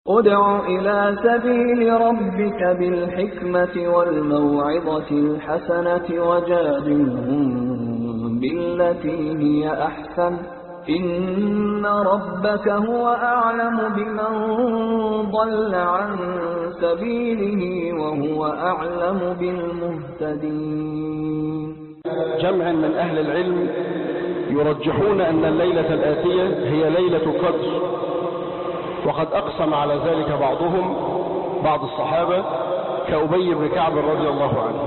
ادع إلى سبيل ربك بالحكمة والموعظة الحسنة وجادلهم بالتي هي أحسن إن ربك هو أعلم بمن ضل عن سبيله وهو أعلم بالمهتدين جمع من أهل العلم يرجحون أن الليلة الآتية هي ليلة قدر وقد أقسم على ذلك بعضهم بعض الصحابة كأبي بن كعب رضي الله عنه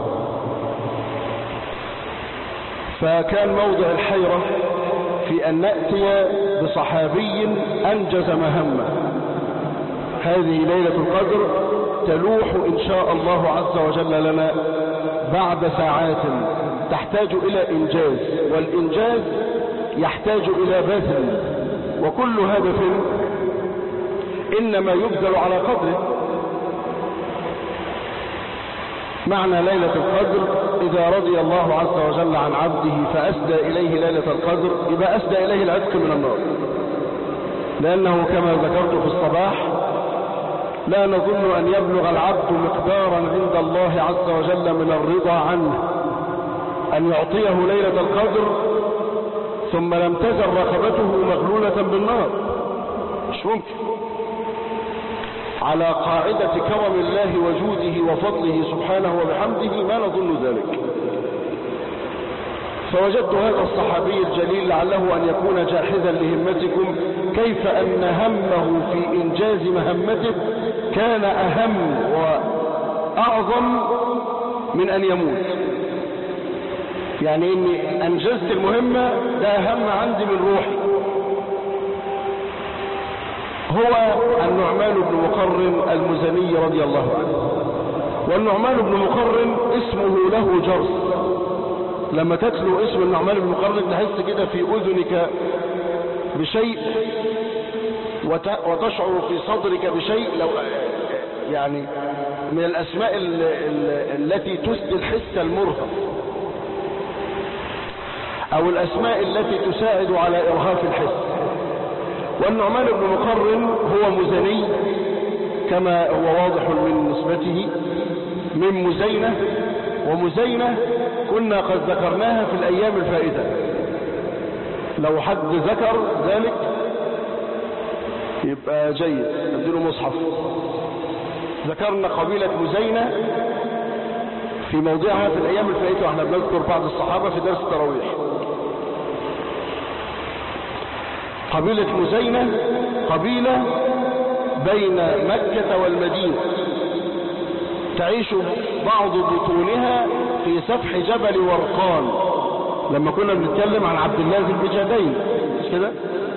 فكان موضع الحيرة في أن نأتي بصحابي أنجز مهمة هذه ليلة القدر تلوح إن شاء الله عز وجل لنا بعد ساعات تحتاج إلى إنجاز والإنجاز يحتاج إلى بذل وكل هدف إنما يبذل على قدره معنى ليلة القدر إذا رضي الله عز وجل عن عبده فأسدى إليه ليلة القدر يبقى أسدى إليه العتق من النار لأنه كما ذكرت في الصباح لا نظن أن يبلغ العبد مقدارا عند الله عز وجل من الرضا عنه أن يعطيه ليلة القدر ثم لم تزل رقبته مغلولة بالنار مش ممكن على قاعدة كرم الله وجوده وفضله سبحانه وبحمده ما نظن ذلك فوجدت هذا الصحابي الجليل لعله أن يكون جاحظا لهمتكم كيف أن همه في إنجاز مهمته كان أهم وأعظم من أن يموت يعني إني أنجزت المهمة ده أهم عندي من روحي هو النعمان بن مقرن المزني رضي الله عنه والنعمان بن مقرن اسمه له جرس لما تتلو اسم النعمان بن مقرن تحس كده في أذنك بشيء وتشعر في صدرك بشيء لو يعني من الأسماء ال ال التي تسدي الحس المرهق أو الأسماء التي تساعد على إرهاف الحس والنعمان بن مقرن هو مزني كما هو واضح من نسبته من مزينة ومزينة كنا قد ذكرناها في الأيام الفائتة لو حد ذكر ذلك يبقى جيد نديله مصحف ذكرنا قبيلة مزينة في موضعها في الأيام الفائتة واحنا بنذكر بعض الصحابة في درس التراويح قبيلة مزينة قبيلة بين مكة والمدينة تعيش بعض بطونها في سفح جبل ورقان لما كنا بنتكلم عن عبد الله ذي البجادين مش كده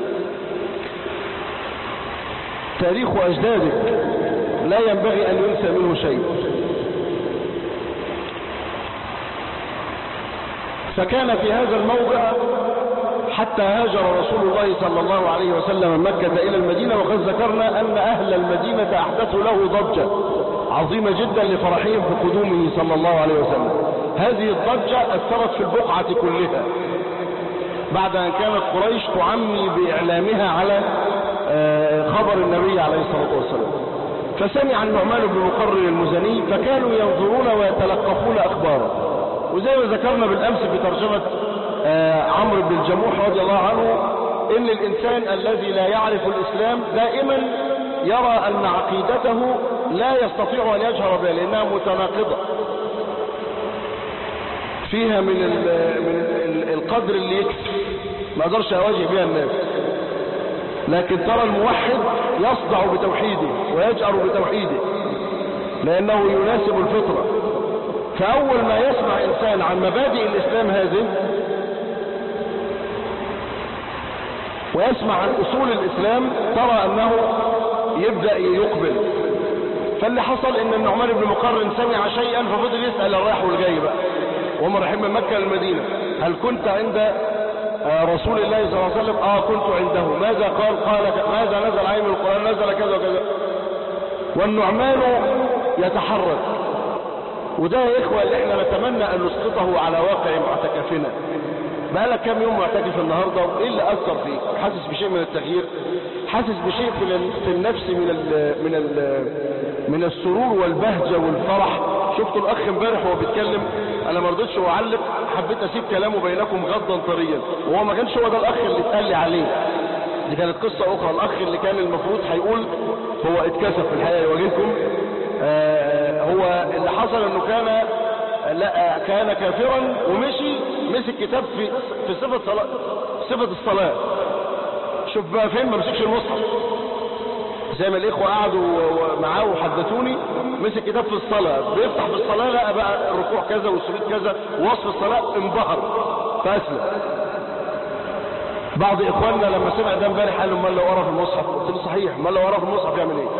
تاريخ أجدادك لا ينبغي أن ينسى منه شيء فكان في هذا الموضع حتى هاجر رسول الله صلى الله عليه وسلم من مكة إلى المدينة وقد ذكرنا أن أهل المدينة أحدثوا له ضجة عظيمة جدا لفرحهم بقدومه صلى الله عليه وسلم هذه الضجة أثرت في البقعة كلها بعد أن كانت قريش تعمي بإعلامها على خبر النبي عليه الصلاة والسلام فسمع النعمان بن مقرر المزني فكانوا ينظرون ويتلقفون أخباره وزي ما ذكرنا بالأمس في ترجمة عمرو بن الجموح رضي الله عنه إن الإنسان الذي لا يعرف الإسلام دائما يرى أن عقيدته لا يستطيع أن يجهر بها لأنها متناقضة فيها من من القدر اللي يكفي ما اقدرش اواجه بها الناس لكن ترى الموحد يصدع بتوحيده ويجأر بتوحيده لأنه يناسب الفطرة فأول ما يسمع إنسان عن مبادئ الإسلام هذه ويسمع عن أصول الإسلام ترى أنه يبدأ يقبل فاللي حصل ان النعمان بن مقرن سمع شيئا ففضل يسأل الرايح والجاي بقى وهم رايحين من مكة للمدينة هل كنت عند رسول الله صلى الله عليه وسلم اه كنت عنده ماذا قال قال ماذا نزل عليه من القرآن نزل كذا وكذا والنعمان يتحرك وده يا إخوة اللي احنا نتمنى أن نسقطه على واقع معتكفنا بقالك كام يوم معتكف النهاردة ايه اللي أثر فيك حاسس بشيء من التغيير حاسس بشيء في ال- في النفس من ال من ال من السرور والبهجة والفرح شفتوا الاخ امبارح وهو بيتكلم انا ما رضيتش اعلق حبيت اسيب كلامه بينكم غضا طريا وهو ما كانش هو ده الاخ اللي اتقال لي عليه دي كانت قصة اخرى الاخ اللي كان المفروض هيقول هو اتكسف في الحقيقة يواجهكم آه هو اللي حصل انه كان لا كان كافرا ومشي مسك كتاب في في صفة صلاة صفة الصلاة شوف بقى فين ما مسكش المصحف زي ما الاخوة قعدوا و- معاه وحدثوني مسك كتاب في الصلاة بيفتح في الصلاة لقى بقى الركوع كذا والسجود كذا ووصف الصلاة انبهر فاسلم بعض اخواننا لما سمع ده امبارح قال له امال لو قرا في المصحف قلت له صحيح امال لو قرا في المصحف يعمل ايه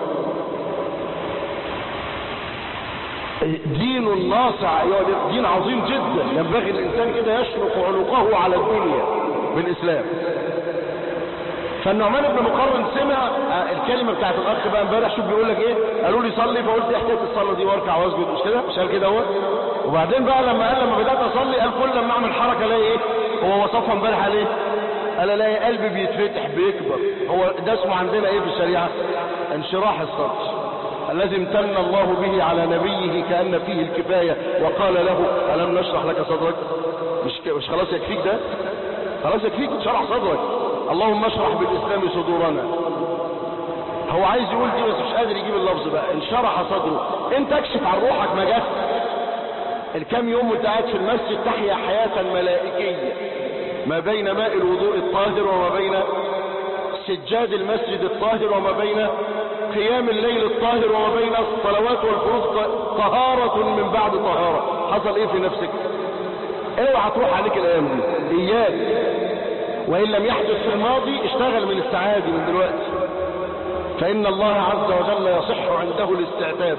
دين ناصع أيها الإخوة، دين عظيم جدا ينبغي الإنسان كده يشرق عنقه على الدنيا بالإسلام فالنعمان بن مقرن سمع آه، الكلمة بتاعت الأخ بقى امبارح شوف بيقول لك إيه قالوا لي صلي فقلت إيه حكاية الصلاة دي واركع واسجد مش كده مش قال كده هو وبعدين بقى لما قال لما بدأت أصلي قال كل لما أعمل حركة الاقي إيه هو وصفها امبارح قال إيه قال الاقي قلبي بيتفتح بيكبر هو ده اسمه عندنا إيه في الشريعة انشراح الصدر الذي امتن الله به على نبيه كأن فيه الكفاية وقال له ألم نشرح لك صدرك مش, ك... مش خلاص يكفيك ده خلاص يكفيك شرح صدرك اللهم اشرح بالإسلام صدورنا هو عايز يقول دي بس مش قادر يجيب اللفظ بقى انشرح صدره انت اكشف عن روحك ما جت الكام يوم وانت قاعد في المسجد تحيا حياة ملائكية ما بين ماء الوضوء الطاهر وما بين سجاد المسجد الطاهر وما بين قيام الليل الطاهر وما بين الصلوات والفروض طهارة من بعد طهارة حصل ايه في نفسك اوعى تروح عليك الايام دي اياك وان لم يحدث في الماضي اشتغل من الساعة دي من دلوقتي فان الله عز وجل يصح عنده الاستعتاب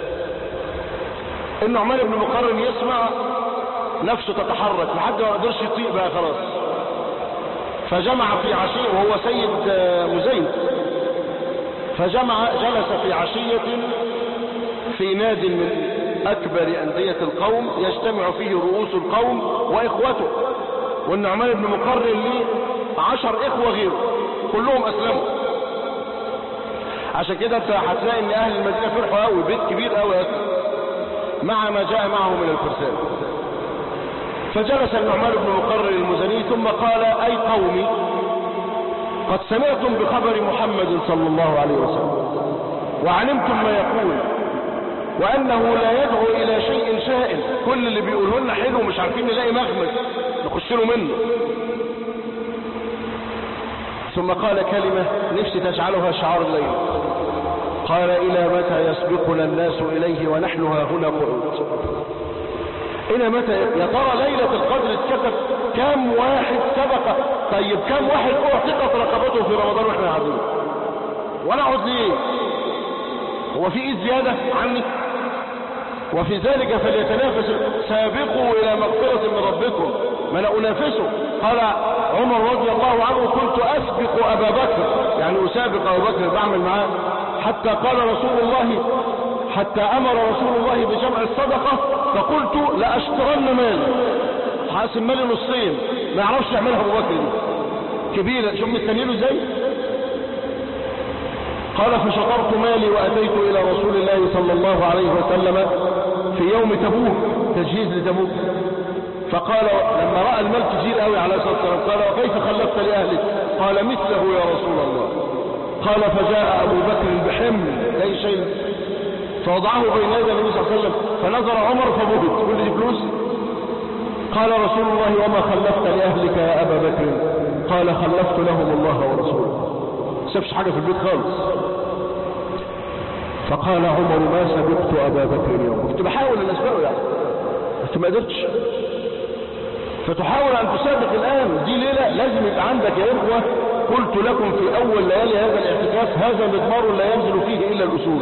النعمان بن مقرن يسمع نفسه تتحرك لحد ما يقدرش يطيق بقى خلاص فجمع في عشية وهو سيد مزين فجمع جلس في عشية في ناد من أكبر أندية القوم يجتمع فيه رؤوس القوم وإخوته والنعمان بن مقرن ليه عشر إخوة غيره كلهم أسلموا عشان كده انت هتلاقي ان اهل المدينة فرحوا قوي بيت كبير قوي أسلم مع ما جاء معه من الفرسان فجلس النعمان بن مقرر المزني ثم قال أي قومي قد سمعتم بخبر محمد صلى الله عليه وسلم وعلمتم ما يقول وأنه لا يدعو إلى شيء شائن كل اللي بيقوله لنا حلو مش عارفين نلاقي مغمز نخش له منه ثم قال كلمة نفسي تجعلها شعار الليل قال إلى متى يسبقنا الناس إليه ونحن ها هنا قعود إلى متى يا ترى ليلة القدر اتكتب كم واحد سبق طيب كم واحد اعتقت رقبته في رمضان واحنا قاعدين ولا اقعد ليه هو في ايه زيادة عني وفي ذلك فليتنافس سابقوا الى مغفرة من ربكم ما انا انافسه قال عمر رضي الله عنه كنت اسبق ابا بكر يعني اسابق ابا بكر بعمل معاه حتى قال رسول الله حتى امر رسول الله بجمع الصدقة فقلت لاشترن مالي حاسم مالي نصين ما يعرفش يعملها ابو بكر دي كبيرة شوف مستنيله ازاي قال فشطرت مالي واتيت الى رسول الله صلى الله عليه وسلم في يوم تبوك تجهيز لتبوك فقال لما راى المال كتير قوي عليه الصلاه والسلام قال وكيف خلفت لاهلك قال مثله يا رسول الله قال فجاء ابو بكر بحمل اي شيء فوضعه بين يدي النبي صلى الله عليه وسلم فنظر عمر فبهت كل دي فلوس قال رسول الله وما خلفت لاهلك يا ابا بكر قال خلفت لهم الله ورسوله سابش حاجه في البيت خالص فقال عمر ما سبقت ابا بكر يوم كنت بحاول ان اسبقه يعني بس ما قدرتش فتحاول ان تسابق الان دي ليله لازم يبقى عندك يا اخوه قلت لكم في اول ليالي هذا الاعتكاف هذا مضمار لا ينزل فيه الا الاسود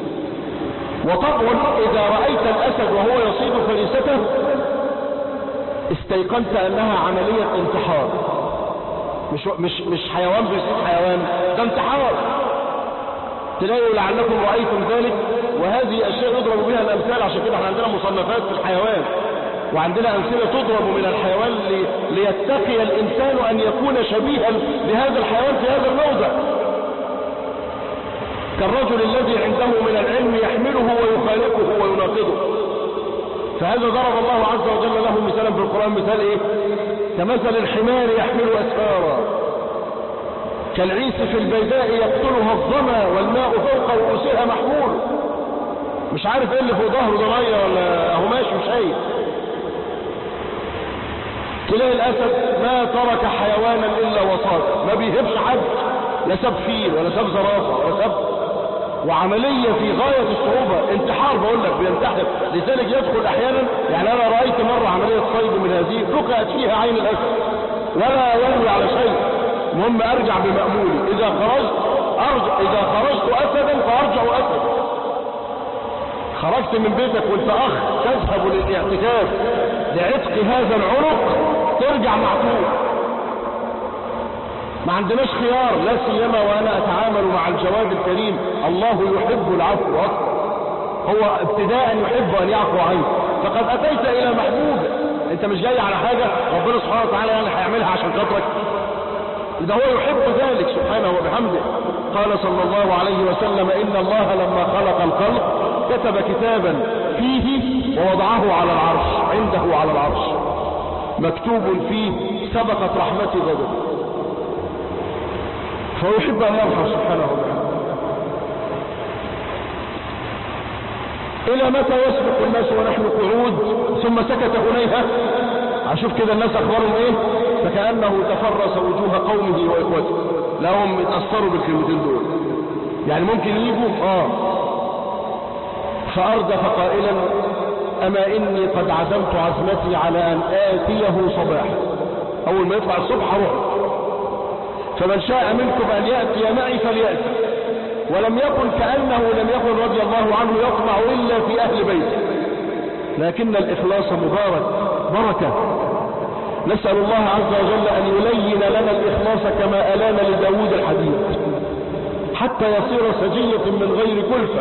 وطبعا اذا رايت الاسد وهو يصيد فريسته استيقنت انها عمليه انتحار مش مش مش حيوان بيصيد حيوان ده انتحار تلاقوا لعلكم رأيتم ذلك وهذه أشياء يضرب بها الأمثال عشان كده احنا عندنا مصنفات في الحيوان وعندنا أمثلة تضرب من الحيوان لي ليتقي الإنسان أن يكون شبيها بهذا الحيوان في هذا الموضع كالرجل الذي عنده من العلم يحمله ويخالفه ويناقضه فهذا ضرب الله عز وجل له مثالا في القرآن مثال ايه كمثل الحمار يحمل أسفارا كالعيس في البيداء يقتلها الظما والماء فوق رؤوسها محمول مش عارف ايه اللي فوق ظهره ده ميه ولا اهو ماشي مش شايف تلاقي الاسد ما ترك حيوانا الا وصاد ما بيهبش حد لا ساب فيل ولا ساب زرافه ولا ساب وعملية في غاية الصعوبة انتحار بقول لك بينتحر لذلك يدخل احيانا يعني انا رأيت مرة عملية صيد من هذه فقعت فيها عين الاسد ولا ينوي على شيء المهم ارجع بمأمولي اذا خرجت ارجع اذا خرجت اسدا فارجع اسدا خرجت من بيتك وانت اخ تذهب للاعتكاف لعتق هذا العنق ترجع معقول ما عندناش خيار لا سيما وانا اتعامل مع الجواد الكريم الله يحب العفو اصلا هو ابتداء يحب ان يعفو عنك فقد اتيت الى محبوب انت مش جاي على حاجة ربنا سبحانه وتعالى يعني هيعملها عشان خاطرك ده هو يحب ذلك سبحانه وبحمده قال صلى الله عليه وسلم ان الله لما خلق الخلق كتب كتابا فيه ووضعه على العرش عنده على العرش مكتوب فيه سبقت رحمتي غضب فهو يحب أن يرحم سبحانه وتعالى إلى متى يسبق الناس ونحن قعود ثم سكت هنيها أشوف كده الناس أخبارهم إيه فكأنه تفرس وجوه قومه وإخوته لا هم يتأثروا بالكلمتين دول يعني ممكن يجوا آه فأردف قائلا أما إني قد عزمت عزمتي على أن آتيه صباحا أول ما يطلع الصبح أروح فمن شاء منكم أن يأتي معي فليأتي ولم يكن كأنه لم يكن رضي الله عنه يطمع إلا في أهل بيته لكن الإخلاص مبارك بركة نسأل الله عز وجل أن يلين لنا الإخلاص كما ألان لداود الحديد حتى يصير سجية من غير كلفة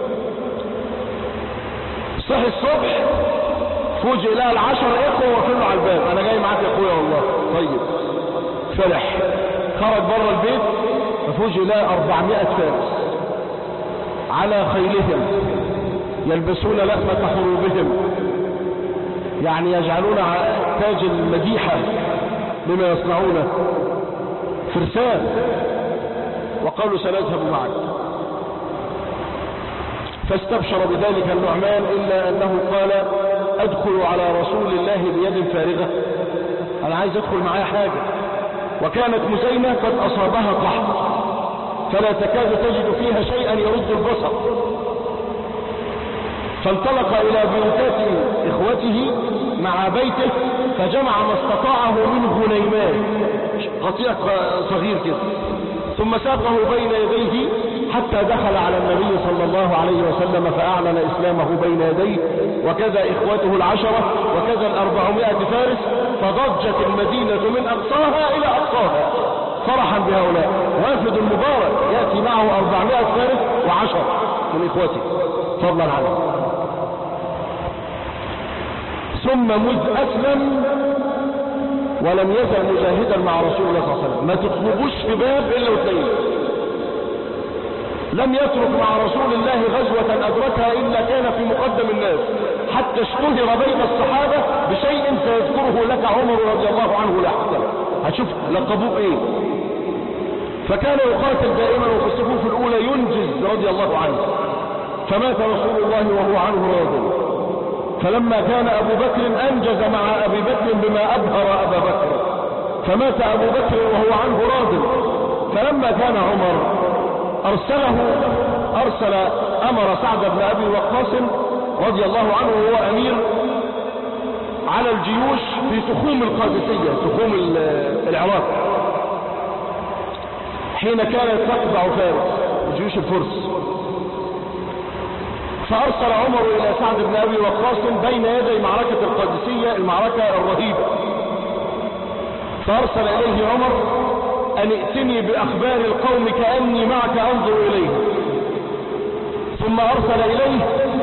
صحي الصبح فوجئ لها العشر إخوة وكله على الباب أنا جاي معاك يا أخويا والله طيب فرح خرج بره البيت ففوجئ لها 400 فارس على خيلهم يلبسون لحمة حروبهم يعني يجعلون تاج المديحة بما يصنعونه فرسان وقالوا سنذهب معك فاستبشر بذلك النعمان إلا أنه قال أدخل على رسول الله بيد فارغة أنا عايز أدخل معاه حاجة وكانت مزينة قد أصابها قحط فلا تكاد تجد فيها شيئا يرد البصر فانطلق إلى بيوتات إخوته مع بيته فجمع ما استطاعه من غنيمات قطيع صغير كده ثم ساقه بين يديه حتى دخل على النبي صلى الله عليه وسلم فأعلن إسلامه بين يديه وكذا إخوته العشرة وكذا الأربعمائة فارس فضجت المدينة من أقصاها إلى أقصاها فرحا بهؤلاء وافد المبارك يأتي معه أربعمائة فارس وعشر من إخوته فضلا عنه ثم مذ أسلم ولم يزل مجاهدا مع رسول الله صلى الله عليه وسلم ما تطلبوش في باب إلا وتلاقيه لم يترك مع رسول الله غزوة أدركها إلا كان في مقدم الناس حتى اشتهر بين الصحابة بشيء سيذكره لك عمر رضي الله عنه لاحقا هتشوف لقبوه ايه فكان يقاتل دائما وفي الصفوف الأولى ينجز رضي الله عنه فمات رسول الله وهو عنه راضي فلما كان أبو بكر أنجز مع أبي بكر بما أبهر أبا بكر فمات أبو بكر وهو عنه راض فلما كان عمر أرسله أرسل أمر سعد بن أبي وقاص رضي الله عنه وهو أمير على الجيوش في تخوم القادسية تخوم العراق حين كانت تتبع فارس جيوش الفرس فأرسل عمر إلى سعد بن أبي وقاص بين يدي معركة القادسية المعركة الرهيبة فأرسل إليه عمر أن ائتني بأخبار القوم كأني معك أنظر إليه ثم أرسل إليه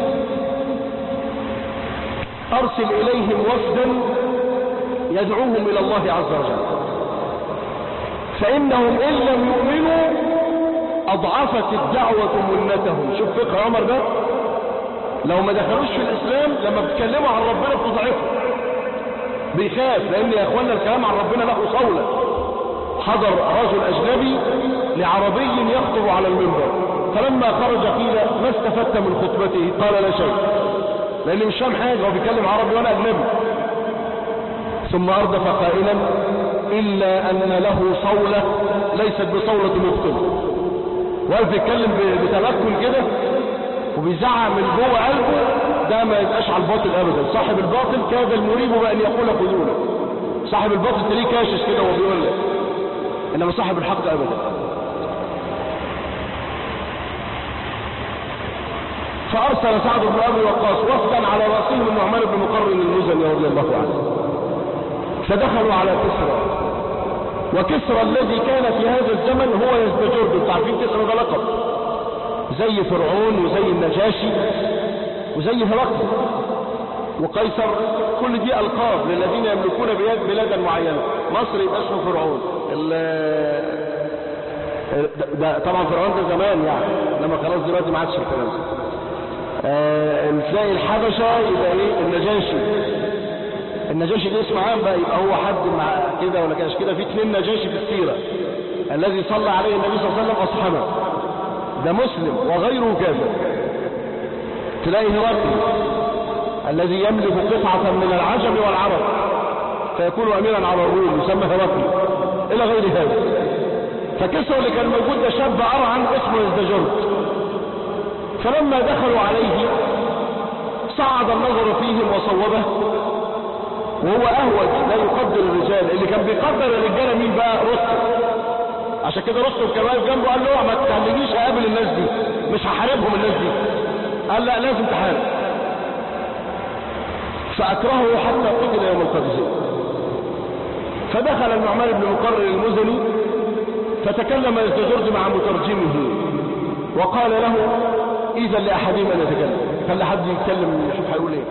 أرسل إليهم وفدا يدعوهم إلى الله عز وجل فإنهم إن لم يؤمنوا أضعفت الدعوة منتهم شوف فقه عمر ده لو ما دخلوش في الإسلام لما بتكلموا عن ربنا بتضعفه بيخاف لأن يا أخوانا الكلام عن ربنا له صولة حضر رجل أجنبي لعربي يخطب على المنبر فلما خرج قيل ما استفدت من خطبته قال لا شيء لأنه مش فاهم حاجة هو بيتكلم عربي وأنا أجنبي ثم أردف قائلا إلا أن له صولة ليست بصولة مبطل واقف يتكلم بتمكن كده وبيزعق من جوه قلبه ده ما يبقاش على الباطل ابدا صاحب الباطل كاد المريب بان يقول خذونا صاحب الباطل تلاقيه كاشش كده وهو بيقول لك انما صاحب الحق ابدا فارسل سعد بن ابي وقاص وفدا على راسهم النعمان بن مقرن المزني رضي الله عنه فدخلوا على كسرى وكسرى الذي كان في هذا الزمن هو يزدجرد انتوا عارفين كسرى ده لقب زي فرعون وزي النجاشي وزي هرقل وقيصر كل دي القاب للذين يملكون بلاد بلادا معينه مصر يبقى اسمه فرعون ده, ده طبعا فرعون ده زمان يعني انما خلاص دلوقتي ما عادش الكلام ده آه تلاقي الحبشه يبقى ايه النجاشي النجاشي ده اسم عام بقى يبقى هو حد مع كده ولا كده كده في اثنين نجاشي في السيره الذي صلى عليه النبي صلى الله عليه وسلم اصحابه ده مسلم وغيره كافر تلاقي هرقل الذي يملك قطعة من العجم والعرب فيكون أميرا على الروم يسمى هرقل إلى غير هذا فكسر اللي كان موجود ده شاب أرعن اسمه ازدجرد فلما دخلوا عليه صعد النظر فيهم وصوبه وهو أهوج لا يقدر الرجال اللي كان بيقدر الرجال مين بقى رستم عشان كده رستم كان واقف جنبه قال له ما تخلينيش اقابل الناس دي مش هحاربهم الناس دي قال لا لازم تحارب فأكرهه حتى قتل يوم القدسية فدخل النعمان بن مقرر المزني فتكلم يستجرد مع مترجمه وقال له إذا لأحدهم أن يتكلم خلي حد يتكلم يشوف هيقول ايه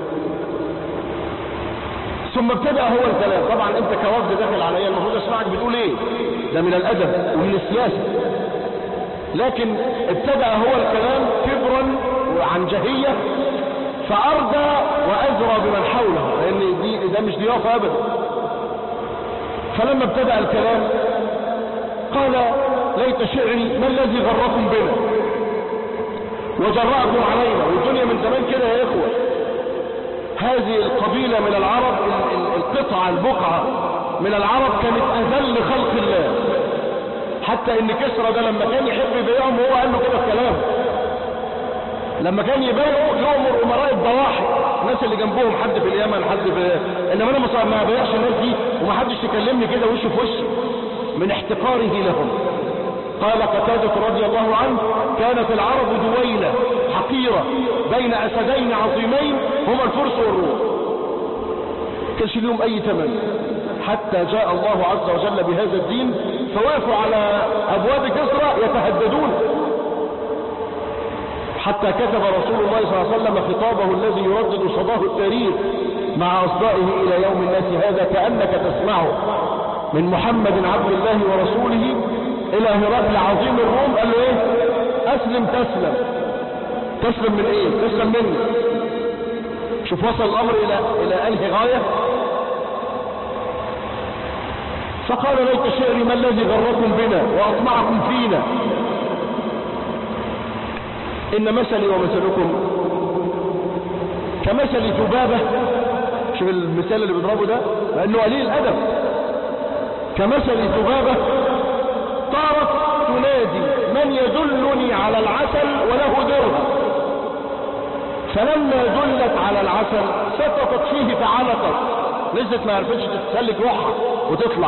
ثم ابتدأ هو الكلام طبعا انت كوفد داخل عليا المفروض اسمعك بتقول ايه ده من الادب ومن السياسة لكن ابتدأ هو الكلام كبرا وعن جهية فأرضى وأزرى بمن حوله لأن دي ده مش ضيافة أبدا فلما ابتدأ الكلام قال ليت شعري ما الذي غركم بنا وجرأكم علينا والدنيا من زمان كده يا إخوة هذه القبيلة من العرب القطعة البقعة من العرب كانت أذل خلق الله حتى ان كسرى ده لما كان يحب يبيعهم هو قال له كده الكلام لما كان يبيعوا يؤمر امراء الضواحي الناس اللي جنبهم حد في اليمن حد في انما انا ما بيعش الناس دي ومحدش يكلمني كده وشه في وشي من احتقاره لهم قال قتادة رضي الله عنه كانت العرب دويلة حقيرة بين أسدين عظيمين هما الفرس والروم كانش لهم أي ثمن حتى جاء الله عز وجل بهذا الدين فوقفوا على أبواب كسرى يتهددون حتى كتب رسول الله صلى الله عليه وسلم خطابه الذي يردد صداه التاريخ مع أصدائه إلى يوم الناس هذا كأنك تسمعه من محمد عبد الله ورسوله إلى هرقل عظيم الروم قال له إيه أسلم تسلم تسلم من إيه تسلم مني شوف وصل الأمر إلى إلى أنهي غاية فقال ليت شعري ما الذي غركم بنا وأطمعكم فينا إن مثلي ومثلكم كمثل ذبابة شوف المثال اللي بيضربه ده لأنه قليل الأدب كمثل ذبابة طارت تنادي من يدلني على العسل وله درهم فلما دلت على العسل سقطت فيه فعلقت نزلت ما عرفتش تتسلك روحها وتطلع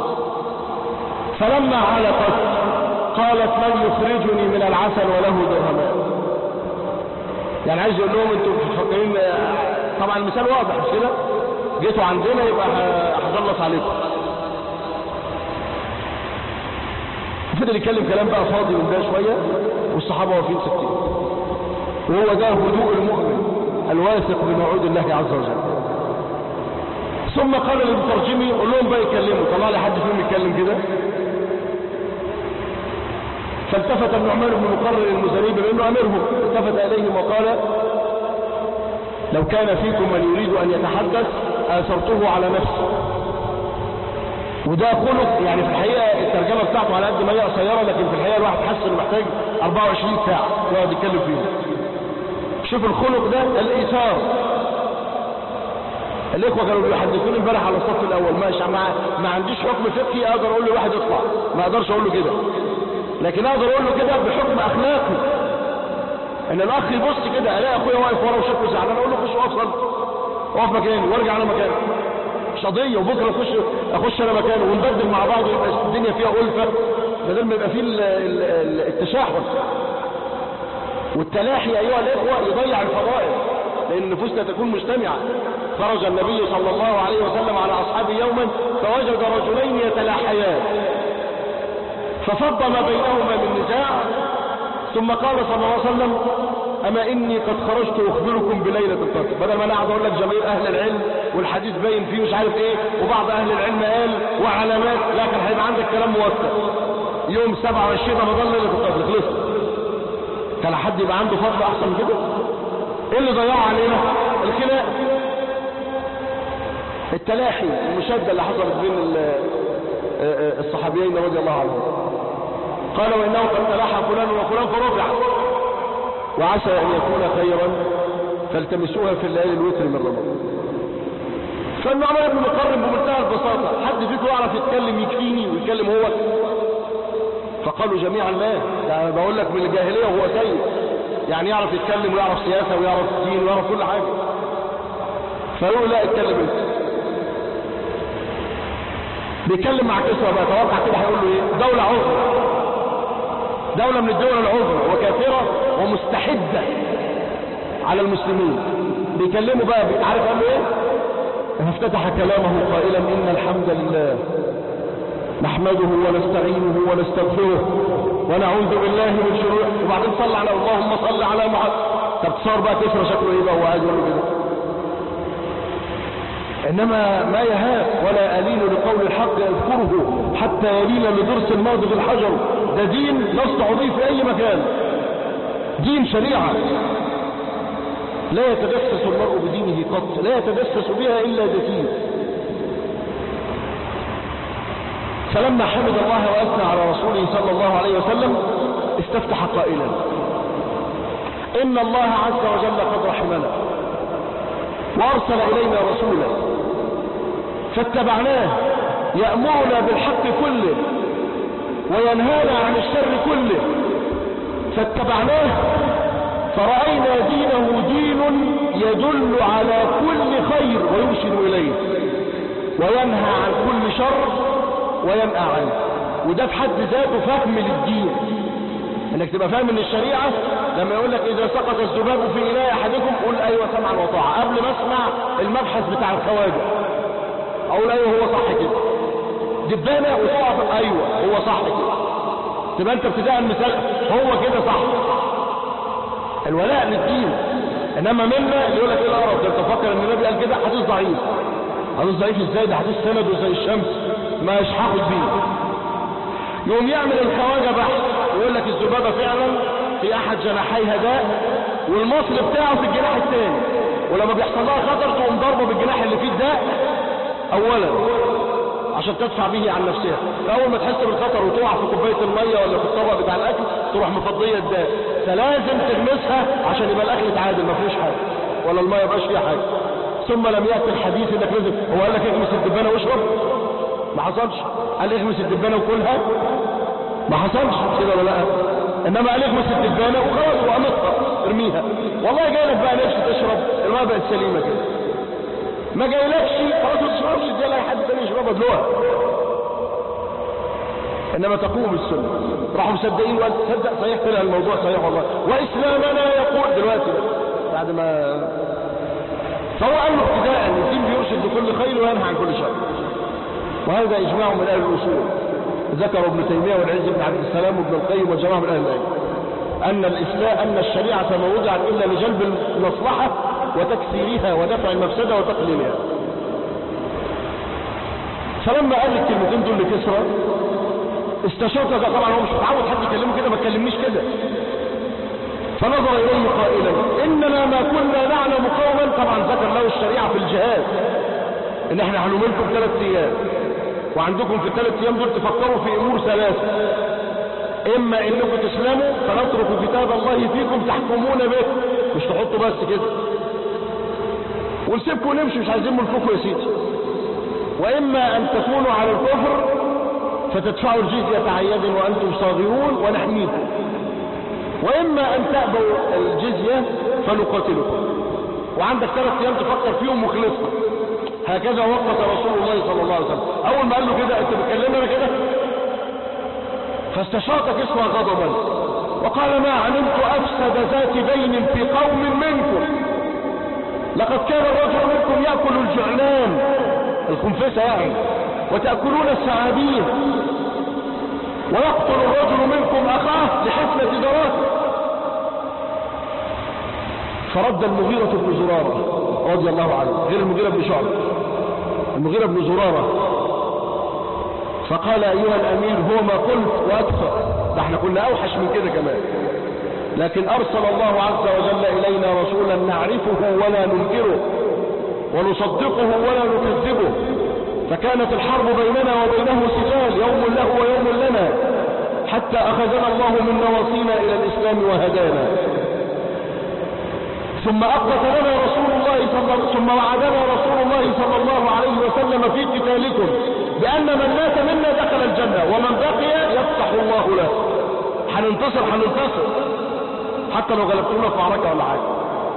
فلما علقت قالت من يخرجني من العسل وله درهمان يعني عايز يقول لهم انتوا مفكرين طبعا المثال واضح مش كده جيتوا عندنا يبقى هخلص عليكم فضل يتكلم كلام بقى فاضي من ده شويه والصحابه واقفين ساكتين وهو ده هدوء المؤمن الواثق بموعود الله عز وجل ثم قال للمترجمي قول لهم بقى يتكلموا طلع لي حد فيهم يتكلم كده فالتفت النعمان بن مقرر المزني بانه امرهم التفت اليهم وقال لو كان فيكم من يريد ان يتحدث اثرته على نفسي وده خلق يعني في الحقيقه الترجمه بتاعته على قد ما هي قصيره لكن في الحقيقه الواحد حس انه محتاج 24 ساعه يقعد يتكلم فيها شوف الخلق ده الايثار الاخوه كانوا بيحدثوني امبارح على الصف الاول ماشي ما, ما عنديش حكم فقهي اقدر اقول لواحد اطلع ما اقدرش اقول له كده لكن اقدر اقول له كده بحكم اخلاقي ان الاخ يبص كده الاقي اخويا واقف ورا وشكله زعلان اقول له خش وصل اقف مكاني وارجع على مكاني مش قضيه وبكره اخش اخش انا مكانه ونبدل مع بعض ويبقى الدنيا فيها الفه بدل ما يبقى فيه ال- ال- ال- التشاحن والتلاحي ايها الاخوه يضيع الفضائل لان نفوسنا تكون مجتمعه خرج النبي صلى الله عليه وسلم على اصحابه يوما فوجد رجلين يتلاحيان ففض ما بينهما من نزاع ثم قال صلى الله عليه وسلم أما إني قد خرجت أخبركم بليلة القدر بدل ما أنا قاعد أقول لك جماهير أهل العلم والحديث باين فيه مش عارف إيه وبعض أهل العلم قال وعلامات لكن هيبقى عندك كلام موثق يوم 27 رمضان ليلة القدر خلصت كان حد يبقى عنده فضل أحسن من كده إيه اللي ضيعه علينا الخلاف التلاحي المشادة اللي حصلت بين ال- الصحابيين رضي الله عنهم قال وإنه قد تلاحى فلان وفلان فرفع وعسى أن يكون خيرا فالتمسوها في الليالي الوتر من رمضان فالنعمان بن مقرب بمنتهى البساطة حد فيكم يعرف يتكلم يكفيني ويتكلم هو فقالوا جميعا لا ده أنا بقول لك من الجاهلية وهو سيد يعني يعرف يتكلم ويعرف سياسة ويعرف دين ويعرف كل حاجة فقالوا لا اتكلم انت بيتكلم مع كسرى بقى توقع كده هيقول له ايه دولة عظمى دولة من الدول العظمى وكافرة ومستحدة على المسلمين بيكلموا بقى عارف قال له ايه افتتح كلامه قائلا ان الحمد لله نحمده ونستعينه ونستغفره ونعوذ بالله من شرور وبعدين صلى على اللهم صل على محمد طب صار بقى كسرى شكله ايه بقى هو قاعد يقول له كده إنما ما يهاب ولا ألين لقول الحق يذكره حتى يلين لضرس الماضي الحجر ده دين نستعضيه في أي مكان دين شريعة لا يتدسس المرء بدينه قط لا يتدسس بها إلا دتين فلما حمد الله وأثنى على رسوله صلى الله عليه وسلم استفتح قائلا إن الله عز وجل قد رحمنا وأرسل إلينا رسولا فاتبعناه يأمرنا بالحق كله وينهانا عن الشر كله فاتبعناه فرأينا دينه دين يدل على كل خير ويرشد إليه وينهى عن كل شر وينأى عنه وده في حد ذاته فهم للدين انك تبقى فاهم ان الشريعة لما يقول لك اذا سقط الذباب في اناء احدكم قول ايوه سمعا وطاعة قبل ما اسمع المبحث بتاع الخواجة اقول ايوه هو صح كده دبانة وتقع ايوه هو صح كده تبقى انت ابتداء مثال هو كده صح الولاء للدين انما منا اللي يقول لك ايه القرف ده انت فاكر ان النبي قال كده حديث ضعيف حديث ضعيف ازاي ده حديث سند زي الشمس مش هاخد بيه يقوم يعمل الخواجة بحث يقول لك الذبابة فعلا في احد جناحيها داء والمصل بتاعه في الجناح الثاني ولما بيحصل لها خطر تقوم ضربه بالجناح اللي فيه الداء اولا عشان تدفع به عن نفسها فاول ما تحس بالخطر وتقع في كوبايه الميه ولا في الطبق بتاع الاكل تروح مفضيه الداء فلازم تلمسها عشان يبقى الاكل تعادل ما فيهوش حاجه ولا الميه ما فيها حاجه ثم لم ياتي الحديث انك لازم هو قال لك اغمس الدبانه واشرب ما حصلش قال اغمس الدبانه وكلها ما حصلش كده ولا لا انما قال اغمس الدبانه وخلاص وقمصها ارميها والله جاي لك بقى نفسك تشرب الماء بقت سليمه كده ما جايلكش خلاص ما تشربش دي لا حد تاني يشربها دلوقتي انما تقوم السنه راحوا مصدقين وقال تصدق صحيح طلع الموضوع صحيح والله واسلامنا يقول دلوقتي بعد ما فهو قال له ابتداء الدين بيرشد لكل خير وينهى عن كل شر وهذا اجماع من اهل الاصول ذكر ابن تيميه والعز بن عبد السلام وابن القيم وجماعه من اهل العلم ان الاسلام ان الشريعه ما وضعت الا لجلب المصلحه وتكسيرها ودفع المفسده استشرت ده طبعا هو مش متعود حد يكلمه كده ما تكلمنيش كده فنظر إليه قائلا إننا ما كنا نعلم قوما طبعا ذكر له الشريعة في الجهاد إن احنا هنملكم ثلاث أيام وعندكم في الثلاث أيام دول تفكروا في أمور ثلاثة إما إنكم تسلموا فنترك كتاب الله فيكم تحكمون به مش تحطوا بس كده ونسيبكم ونمشي مش عايزين ملككم يا سيدي وإما أن تكونوا على الكفر فتدفعوا الجزية عن يد وأنتم صاغرون ونحميكم وإما أن تأبوا الجزية فنقاتلكم وعندك ثلاث أيام تفكر فيهم وخلصنا هكذا وقت رسول الله صلى الله عليه وسلم أول ما قال له كده أنت بتكلمنا أنا كده فاستشاط كسوى غضبا وقال ما علمت أفسد ذات بين في قوم منكم لقد كان الرجل منكم يأكل الجعلان الخنفسة يعني وتأكلون السعابين ويقتل الرجل منكم أخاه لحفلة دراته فرد المغيرة بن زرارة رضي الله عنه غير المغيرة بن شعب المغيرة بن زرارة فقال أيها الأمير هو ما قلت وأكثر ده احنا كنا أوحش من كده كمان لكن أرسل الله عز وجل إلينا رسولا نعرفه ولا ننكره ونصدقه ولا نكذبه فكانت الحرب بيننا وبينه سجال يوم له ويوم لنا حتى أخذنا الله من نواصينا إلى الإسلام وهدانا ثم أقبت لنا رسول الله صلى ثم وعدنا رسول الله صلى الله عليه وسلم في قتالكم بأن من مات منا دخل الجنة ومن بقي يفتح الله له هننتصر هننتصر حتى لو غلبتونا في معركة ولا حاجة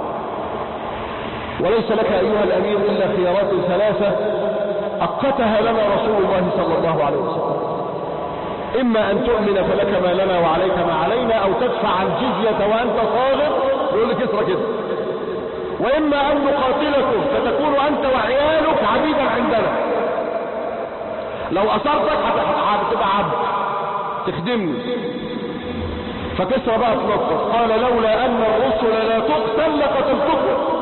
وليس لك أيها الأمير إلا خيارات ثلاثة أقتها لنا رسول الله صلى الله عليه وسلم إما أن تؤمن فلك ما لنا وعليك ما علينا أو تدفع الجزية وأنت صاغر يقول لك اسرى كده وإما أن نقاتلكم فتكون أنت وعيالك عبيدا عندنا لو أصرتك هتبقى عبد تخدمني فكسرى بقى تنطق قال لولا أن الرسل لا تقتل لقتلتكم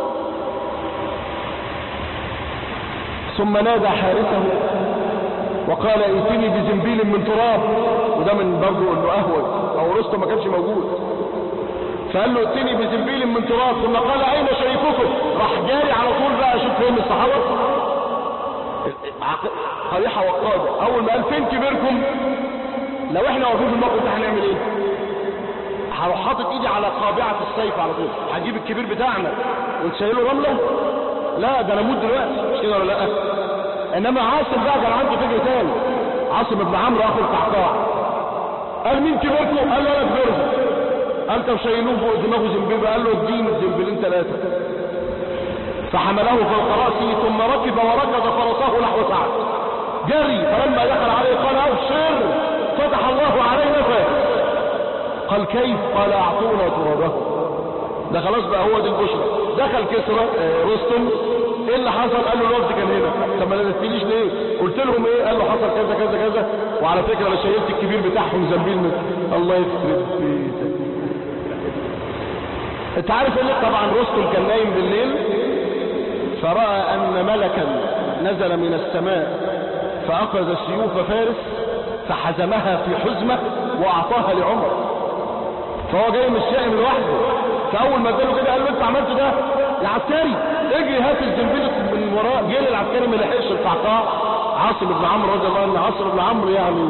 ثم نادى حارسه وقال ائتني بزنبيل من تراب وده من برضه انه اهوج او رستم ما كانش موجود فقال له ائتني بزنبيل من تراب ثم قال اين شريككم راح جاري على طول بقى اشوف فين الصحابه قريحه وقاده اول ما قال فين كبيركم لو احنا واقفين في الموقف ده هنعمل ايه هروح حاطط ايدي على قابعه السيف على طول هجيب الكبير بتاعنا ونشيله رمله لا ده انا اموت دلوقتي مش كده ولا لا انما عاصم بقى كان عنده فكر تاني عاصم بن عمرو اخو القعقاع قال مين كبركم قال له انا كبرت قال طب شايلوه فوق دماغه زنبيل قال له اديني الزنبيلين ثلاثه فحمله فوق راسه ثم ركب وركض فرسه نحو سعد جري فلما دخل عليه قال ابشر فتح الله علينا فارس قال كيف قال اعطونا ترابه ده خلاص بقى هو دي البشرى دخل كسرى آه رستم ايه اللي حصل قال له الوفد كان هنا طب ما نزلتليش ليه قلت لهم ايه قال له حصل كذا كذا كذا وعلى فكره انا شيلت الكبير بتاعهم زنبيل من الله يخرب بيتك انت عارف ايه طبعا رستم كان نايم بالليل فراى ان ملكا نزل من السماء فاخذ سيوف فارس فحزمها في حزمه واعطاها لعمر فهو جاي مش شائم لوحده فاول ما اداله كده قال له انت عملت ده يا عسكري اجري هات الزنبيل من وراه جه العسكري ما لحقش القعقاع عاصم بن عمرو رضي الله عنه عاصم بن عمرو يعني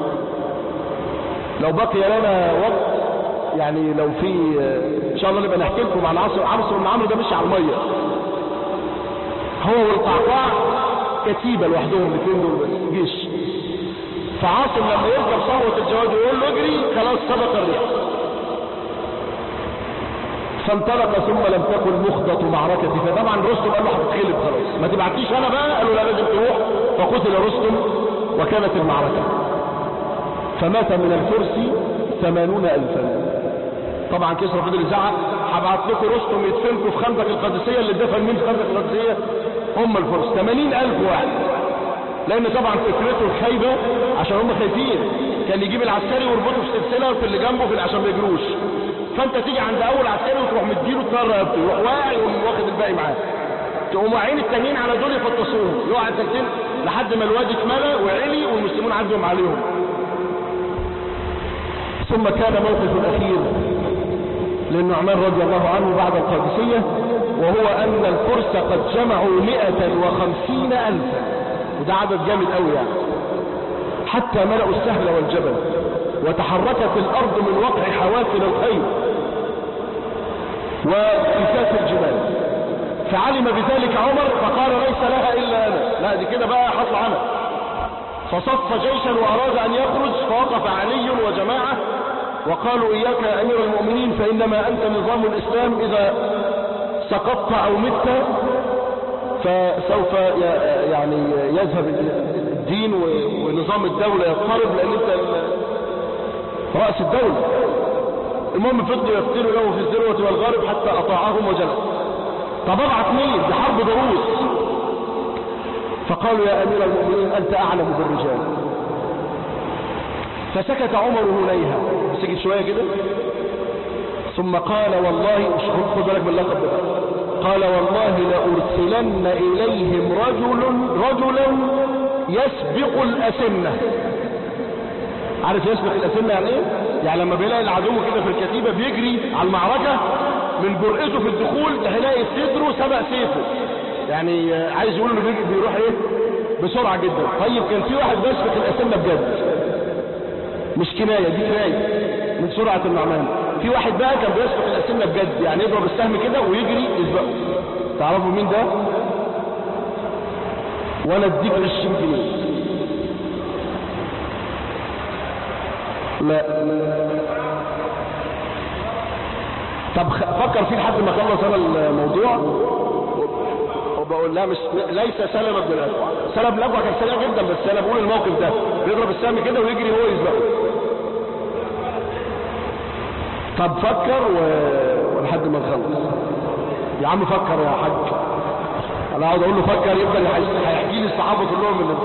لو بقي لنا وقت يعني لو في ان شاء الله نبقى نحكي لكم عن عاصم عاصم بن عمرو ده مشي على الميه هو والقعقاع كتيبه لوحدهم الاثنين دول بس جيش فعاصم لما يركب صهوه الجواد ويقول له اجري خلاص سبق الريح فانطلق ثم لم تكن مخضة معركة فطبعا رستم قال له هتتغلب خلاص ما تبعتيش انا بقى قال له لا لازم تروح فقتل رستم وكانت المعركة فمات من الفرس ثمانون ألفا طبعا كسرى فضل يزعق هبعت لكم رستم يدفنكم في خندق القادسية اللي دفن مين في خندق القادسية هم الفرس 80 ألف واحد لأن طبعا فكرته الخايبة عشان هم خايفين كان يجيب العسكري ويربطه في سلسلة وفي اللي جنبه في عشان ما يجروش فانت تيجي عند اول عسكري وتروح مديله الطياره رقبته يروح واعي ويقوم واخد الباقي معاه تقوم واعيين التانيين على دول يفطسوهم يقعد ساكتين لحد ما الوادي اتملى وعلي والمسلمون عدوا عليهم ثم كان موقف أخير للنعمان رضي الله عنه بعد القادسية وهو أن الفرس قد جمعوا مئة وخمسين ألفا وده عدد جامد قوي يعني حتى ملأوا السهل والجبل وتحركت الأرض من وقع حوافل الخيل وكساس الجبال فعلم بذلك عمر فقال ليس لها إلا أنا لا دي كده بقى هطلع أنا فصف جيشا وأراد أن يخرج فوقف علي وجماعة وقالوا إياك يا أمير المؤمنين فإنما أنت نظام الإسلام إذا سقطت أو مت فسوف يعني يذهب الدين ونظام الدولة يضطرب لأن أنت رأس الدولة المهم فضلوا يفتروا له في الذروة والغارب حتى أطاعهم وجلس طب ابعت مين دي حرب ضروس فقالوا يا أمير المؤمنين أنت أعلم بالرجال فسكت عمر هنيها سكت شوية كده ثم قال والله خد بالك من اللقب ده قال والله لأرسلن إليهم رجل رجلا يسبق الأسنة عارف يسبق الأسنة يعني ايه؟ يعني لما بيلاقي العدو كده في الكتيبة بيجري على المعركة من جرأته في الدخول تلاقي صدره سبق سيفه يعني عايز يقول انه بيروح ايه بسرعة جدا طيب كان في واحد بيسبق الأسنة بجد مش كناية دي كناية من سرعة النعمان في واحد بقى كان بيسبق الأسنة بجد يعني يضرب السهم كده ويجري يسبقه تعرفوا مين ده ولا اديك 20 جنيه لا طب فكر فيه لحد ما خلص انا الموضوع وبقول لا مش ليس سلم ابن الاكوع سلم الاكوع كان سريع جدا بس انا بقول الموقف ده بيضرب السهم كده ويجري هو يسبقه طب فكر و... ولحد ما نخلص يا عم فكر يا حاج انا عاوز اقول له فكر يفضل هيحكي لي الصحابه كلهم اللي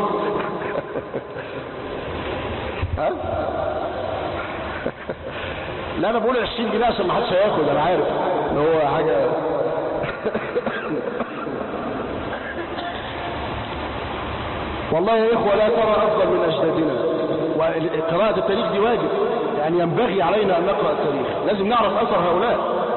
ها لا انا بقول 20 جنيه عشان ما حدش هياخد انا عارف ان هو حاجه والله يا اخوه لا ترى افضل من اجدادنا وقراءه التاريخ دي واجب يعني ينبغي علينا ان نقرا التاريخ لازم نعرف اثر هؤلاء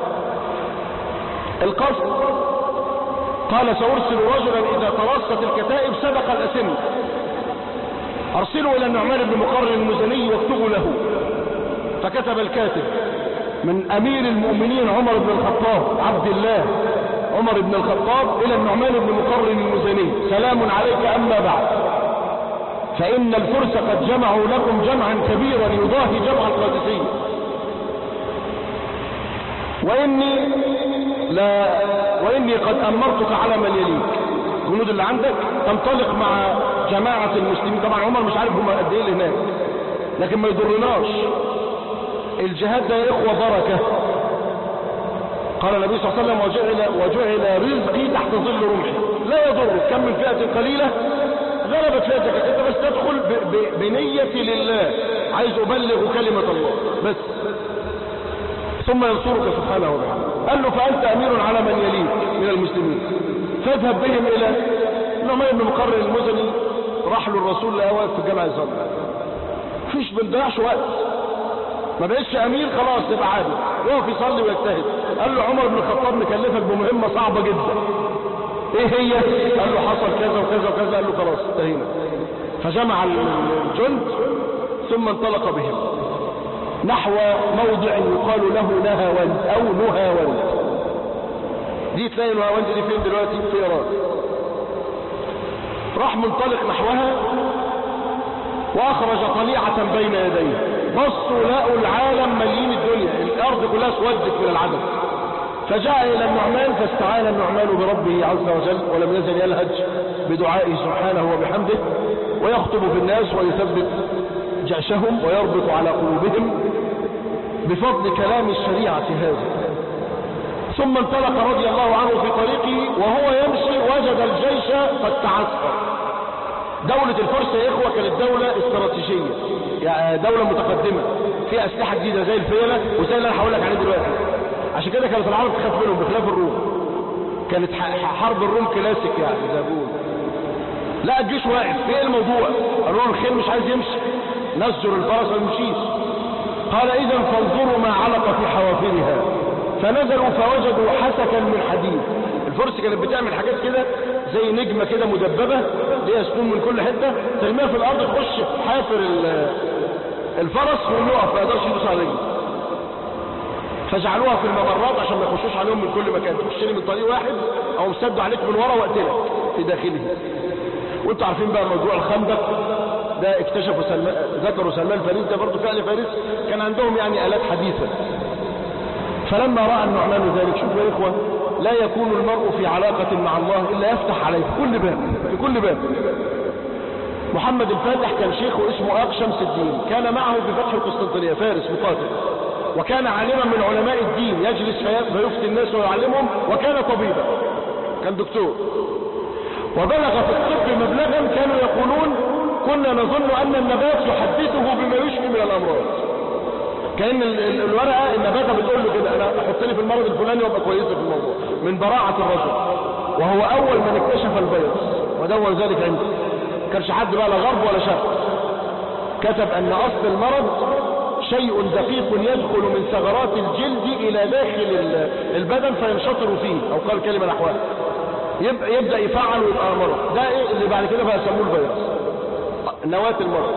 القصد قال سارسل رجلا اذا ترصت الكتائب سبق الاسن ارسلوا الى النعمان بن مقرن المزني واكتبوا له فكتب الكاتب من امير المؤمنين عمر بن الخطاب عبد الله عمر بن الخطاب الى النعمان بن مقرن المزني سلام عليك اما بعد فان الفرس قد جمعوا لكم جمعا كبيرا يضاهي جمع القادسية واني لا واني قد امرتك على من يليك الجنود اللي عندك تنطلق مع جماعة المسلمين طبعا عمر مش عارف هم قد ايه اللي هناك لكن ما يضرناش الجهاد ده يا اخوة بركة قال النبي صلى الله عليه وسلم وجعل, وجعل رزقي تحت ظل رمحي لا يضر كم من فئة قليلة غلبت فئتك انت بس تدخل ب ب بنية لله عايز ابلغ كلمة الله بس ثم ينصرك سبحانه وتعالى قال له فأنت أمير على من يليك من المسلمين فاذهب بهم إلى نعمان بن مقرن المزني راح له الرسول لا واقف في الجامع يصلي مفيش بنضيعش وقت ما بقتش امير خلاص تبقى عادي يقف يصلي ويجتهد قال له عمر بن الخطاب مكلفك بمهمه صعبه جدا ايه هي قال له حصل كذا وكذا وكذا قال له خلاص انتهينا فجمع الجند ثم انطلق بهم نحو موضع يقال له نهاوند او نهاوند دي تلاقي نهاوند دي فين دلوقتي في ايران راح منطلق نحوها واخرج طليعة بين يديه بصوا لقوا العالم مليين الدنيا الارض كلها اسودت من العدد فجاء الى النعمان فاستعان النعمان بربه عز وجل ولم يزل يلهج بدعائه سبحانه وبحمده ويخطب في الناس ويثبت جأشهم ويربط على قلوبهم بفضل كلام الشريعة هذا ثم انطلق رضي الله عنه في طريقه وهو يمشي وجد الجيش قد تعسكر دولة الفرس يا إخوة كانت دولة استراتيجية يعني دولة متقدمة في أسلحة جديدة زي الفيلة وزي اللي أنا هقول لك عليه دلوقتي عشان كده كانت العرب تخاف منهم بخلاف الروم كانت حرب الروم كلاسيك يعني زي بقول لا الجيش واقف ايه الموضوع قالوا له الخيل مش عايز يمشي نسجر الفرس ما يمشيش قال إذا فانظروا ما علق في حوافرها فنزلوا فوجدوا حسكا من حديد الفرس كانت بتعمل حاجات كده زي نجمة كده مدببة ليها سكون من كل حتة ترميها في الأرض تخش في حافر ال- الفرس ويقف ما يقدرش يدوس عليه فجعلوها في الممرات عشان ما يخشوش عليهم من كل مكان تخش لي من طريق واحد او مسدوا عليك من ورا واقتلك في داخله وانتوا عارفين بقى موضوع الخندق ده اكتشفوا سلمان ذكروا سلمان فارس ده برضه فعل فارس كان عندهم يعني آلات حديثة فلما رأى النعمان ذلك شوفوا يا إخوة لا يكون المرء في علاقة مع الله إلا يفتح عليه في كل باب في كل باب محمد الفاتح كان شيخه اسمه آق شمس الدين كان معه في فتح القسطنطينية فارس مقاتل وكان عالما من علماء الدين يجلس في- فيفتي الناس ويعلمهم وكان طبيبا كان دكتور وبلغ في الطب مبلغا كانوا يقولون كنا نظن أن النبات يحدثه بما يشفي من الأمراض كأن ال- ال- الورقة النباتة بتقول له كده أنا حطني في المرض الفلاني وابقى كويسة في الموضوع من براعة الرجل وهو أول من اكتشف الفيروس ودون ذلك عنده كانش حد بقى لا غرب ولا شرق كتب أن أصل المرض شيء دقيق يدخل من ثغرات الجلد إلى داخل ال- البدن فينشطر فيه أو قال كلمة نحوها يبقى يبدأ يفعل ويبقى مرض ده إيه اللي بعد كده بقى يسموه الفيروس نواة المرض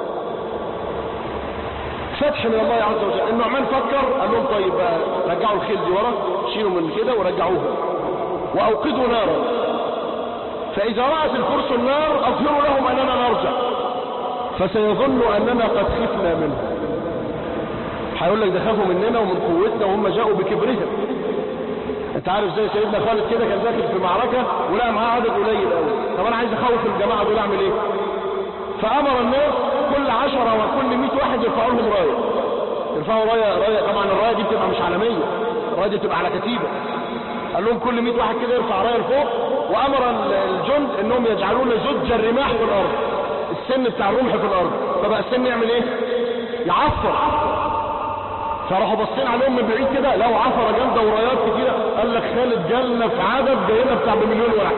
فتح من الله عز وجل النعمان فكر قال لهم طيب بقى رجعوا الخيل دي ورا شيلوا من كده ورجعوها واوقدوا نارا فاذا رأت الفرس النار اظهروا لهم اننا نرجع فسيظن اننا قد خفنا منه هيقول لك ده خافوا مننا ومن قوتنا وهم جاءوا بكبرهم انت عارف زي سيدنا خالد كده كان داخل في معركة ولقى معاه عدد قليل قوي طب انا عايز اخوف الجماعة دول اعمل ايه فامر الناس كل عشرة وكل مئة واحد يرفعوا لهم راية يرفعوا راية راية طبعا الراية دي بتبقى مش عالمية الراية دي بتبقى على كتيبة قال لهم كل 100 واحد كده يرفع رايه لفوق وامر ال- الجند انهم يجعلون زج الرماح في الارض السن بتاع الرمح في الارض فبقى السن يعمل ايه يعفر فراحوا باصين عليهم من بعيد كده لو عفره جامده ورايات كتيره قال لك خالد جالنا في عدد جاينا بتاع بمليون واحد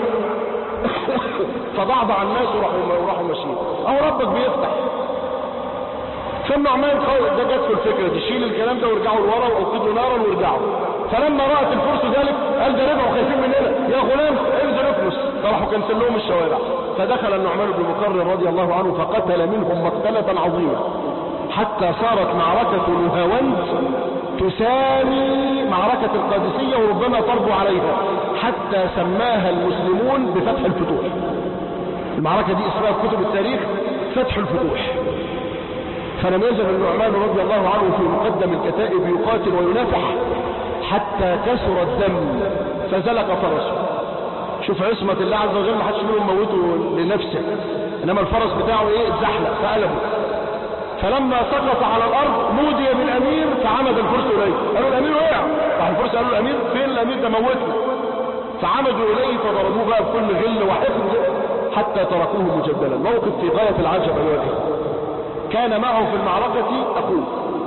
فضعضع الناس وراحوا وراحوا ماشيين اهو ربك بيفتح فالنعمان قال ده جت في الفكره دي شيل الكلام ده وارجعوا لورا واوقدوا نارا وارجعوا فلما رات الفرس ذلك قال ده رجعوا خايفين مننا يا غلام انزل افلس فراحوا كنسل لهم الشوارع فدخل النعمان بن مقرر رضي الله عنه فقتل منهم مقتله عظيمه حتى صارت معركه نهاوند تسامي معركه القادسيه وربما تربو عليها حتى سماها المسلمون بفتح الفتوح المعركه دي اسمها في كتب التاريخ فتح الفتوح فلم يزل النعمان رضي الله عنه في مقدم الكتائب يقاتل وينافح حتى كسر الدم فزلق فرسه شوف عصمة الله عز وجل ما حدش منهم موته لنفسه انما الفرس بتاعه ايه اتزحلق فقلبه فلما سقط على الارض نودي بالامير فعمد الفرس اليه قالوا الامير وقع راح الفرس قالوا الامير فين الامير ده موتنا فعمدوا اليه فضربوه بقى بكل غل وحقد حتى تركوه مجدلا موقف في غايه العجب ايها الاخوه كان معه في المعركة أخوه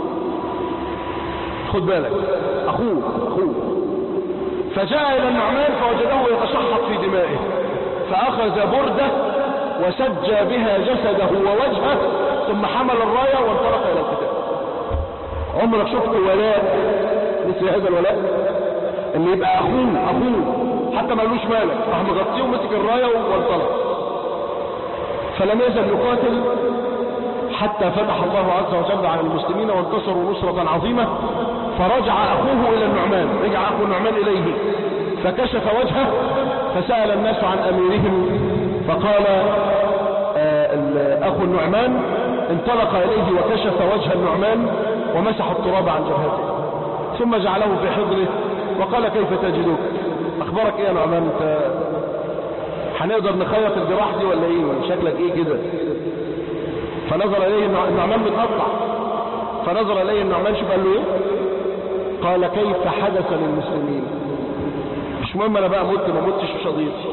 خد بالك أخوه أخوه فجاء إلى النعمان فوجده يتشحط في دمائه فأخذ بردة وسجى بها جسده ووجهه ثم حمل الراية وانطلق إلى القتال عمرك شفت ولاء مثل هذا الولاء اللي يبقى أخوه أخوه حتى ما قالوش مالك راح مغطيه ومسك الراية وانطلق فلم يزل يقاتل حتى فتح الله عز وجل على المسلمين وانتصروا نصرة عظيمة فرجع أخوه إلى النعمان رجع أخو النعمان إليه فكشف وجهه فسأل الناس عن أميرهم فقال آه ال- أخو النعمان انطلق إليه وكشف وجه النعمان ومسح التراب عن جبهته ثم جعله في حضره وقال كيف تجدك أخبارك إيه يا نعمان انت هنقدر نخيط الجراح دي ولا ايه شكلك ايه كده فنظر اليه النع- النعمان متقطع فنظر اليه النعمان شوف قال له ايه قال كيف حدث للمسلمين مش مهم انا بقى مت ما متش مش قضيتي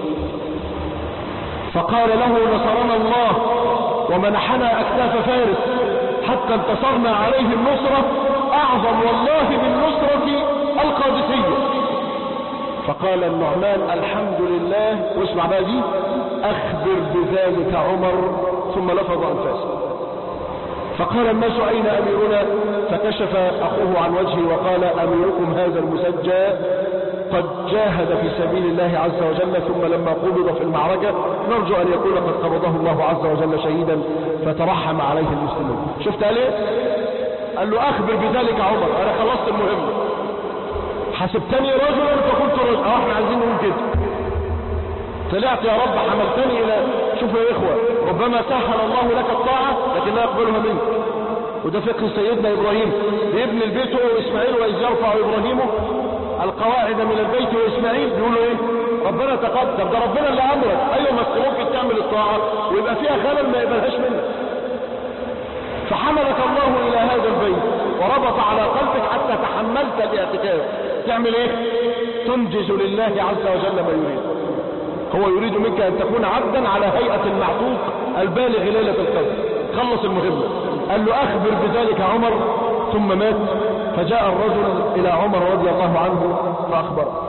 فقال له نصرنا الله ومنحنا اكتاف فارس حتى انتصرنا عليه النصرة اعظم والله من نصرة القادسية فقال النعمان الحمد لله واسمع بقى دي اخبر بذلك عمر ثم لفظ انفاسه فقال الناس أين أميرنا فكشف أخوه عن وجهه وقال أميركم هذا المسجى قد جاهد في سبيل الله عز وجل ثم لما قبض في المعركة نرجو أن يكون قد قبضه الله عز وجل شهيدا فترحم عليه المسلمون شفت قال ايه قال له أخبر بذلك عمر أنا خلصت المهمة حسبتني رجلا فقلت رجل اه احنا عايزين نقول كده طلعت يا رب حملتني الى شوفوا يا اخوة ربما سهل الله لك الطاعة لكن لا يقبلها منك وده فقه سيدنا ابراهيم بيبني البيت هو واسماعيل واذ يرفع ابراهيم القواعد من البيت واسماعيل بيقولوا ايه ربنا تقدر ده ربنا اللي امرك ايوه بس ممكن تعمل الطاعة ويبقى فيها خلل ما يقبلهاش منك فحملك الله الى هذا البيت وربط على قلبك حتى تحملت الاعتكاف تعمل ايه تنجز لله عز وجل ما يريد هو يريد منك ان تكون عبدا على هيئة المعتوق البالغ ليلة القدر خلص المهمة قال له اخبر بذلك عمر ثم مات فجاء الرجل الى عمر رضي الله عنه فاخبره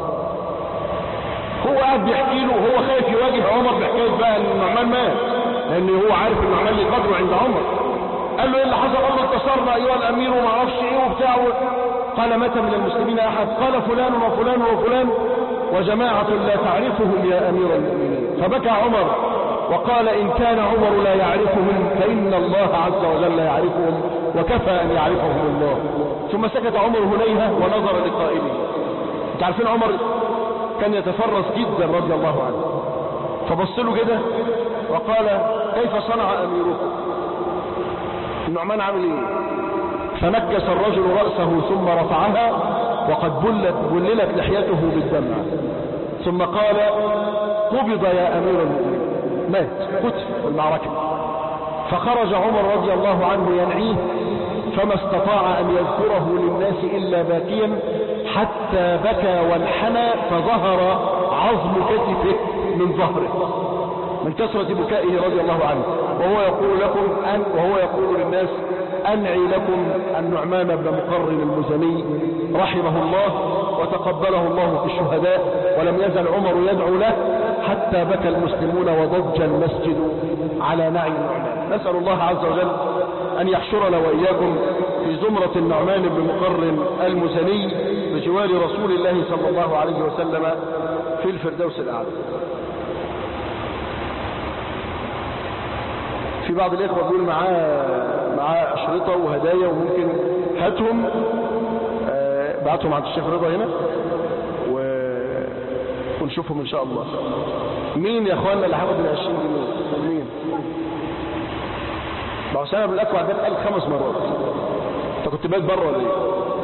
هو قاعد بيحكي له وهو خايف يواجه عمر بحكايه بقى ان النعمان مات لان هو عارف ان النعمان ليه قدره عند عمر قال له ايه اللي حصل قال له انتصرنا ايها الامير وما اعرفش ايه وبتاع قال متى من المسلمين احد قال فلان وفلان وفلان وجماعة لا تعرفهم يا امير المؤمنين فبكى عمر وقال ان كان عمر لا يعرفهم فان الله عز وجل يعرفهم وكفى ان يعرفهم الله ثم سكت عمر هنيهة ونظر لقائله انت عارفين عمر كان يتفرس جدا رضي الله عنه فبص له كده وقال كيف صنع اميركم النعمان عامل ايه فنكس الرجل رأسه ثم رفعها وقد بلت بللت لحيته بالدمع ثم قال قبض يا امير المؤمنين مات قتل في المعركة فخرج عمر رضي الله عنه ينعيه فما استطاع ان يذكره للناس الا باكيا حتى بكى وانحنى فظهر عظم كتفه من ظهره من كثرة بكائه رضي الله عنه وهو يقول لكم أن وهو يقول للناس أنعي لكم النعمان بن مقرن المزني رحمه الله وتقبله الله في الشهداء ولم يزل عمر يدعو له حتى بكى المسلمون وضج المسجد على نعي النعمان نسأل الله عز وجل أن يحشرنا وإياكم في زمرة النعمان بن مقرن المزني بجوار رسول الله صلى الله عليه وسلم في الفردوس الأعلى في بعض الإخوة بيقول معاه معاه أشرطة وهدايا وممكن هاتهم آه بعتهم عند الشيخ رضا هنا و... ونشوفهم إن شاء الله مين يا أخوانا اللي هاخد ال 20 جنيه مين ما أسامة بن الأكوع ده اتقال خمس مرات أنت كنت بات بره ولا إيه؟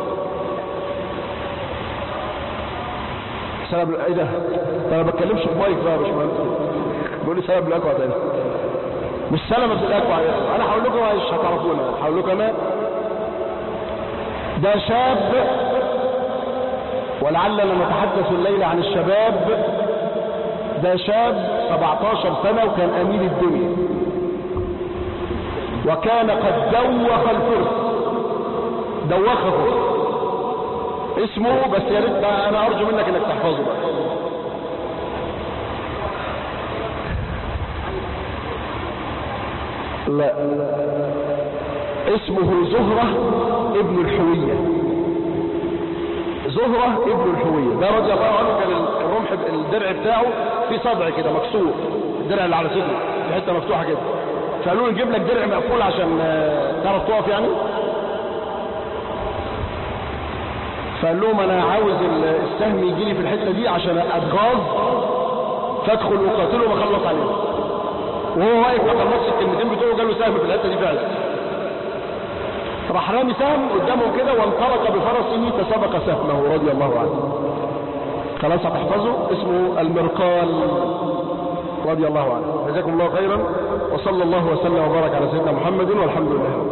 سلام ايه ده؟ ده انا ما بتكلمش في مايك بقى يا باشمهندس بيقول لي سلام بالاكوع تاني مش سلمة الاكوع انا هقول لكم مش هتعرفونا هقول لكم انا ده شاب ولعلنا نتحدث الليلة عن الشباب ده شاب 17 سنة وكان امين الدنيا وكان قد دوخ الفرس دوخه اسمه بس يا ريت بقى انا ارجو منك انك تحفظه بقى لا اسمه زهرة ابن الحوية زهرة ابن الحوية ده رضي الله عنه كان الرمح الدرع بتاعه في صدع كده مكسور الدرع اللي على صدره في حته مفتوحه كده فقالوا له نجيب لك درع مقفول عشان تعرف تقف يعني فقال لهم انا عاوز السهم يجي لي في الحته دي عشان اتغاظ فادخل وقاتله واخلص عليه وهو واقف ما خلصش الكلمتين بتوعه جاله سهم في الحته دي فعلا راح رامي سهم قدامه كده وانطلق بفرسه فسبق سهمه رضي الله عنه خلاص هتحفظه اسمه المرقال رضي الله عنه جزاكم الله خيرا وصلى الله وسلم وبارك على سيدنا محمد والحمد لله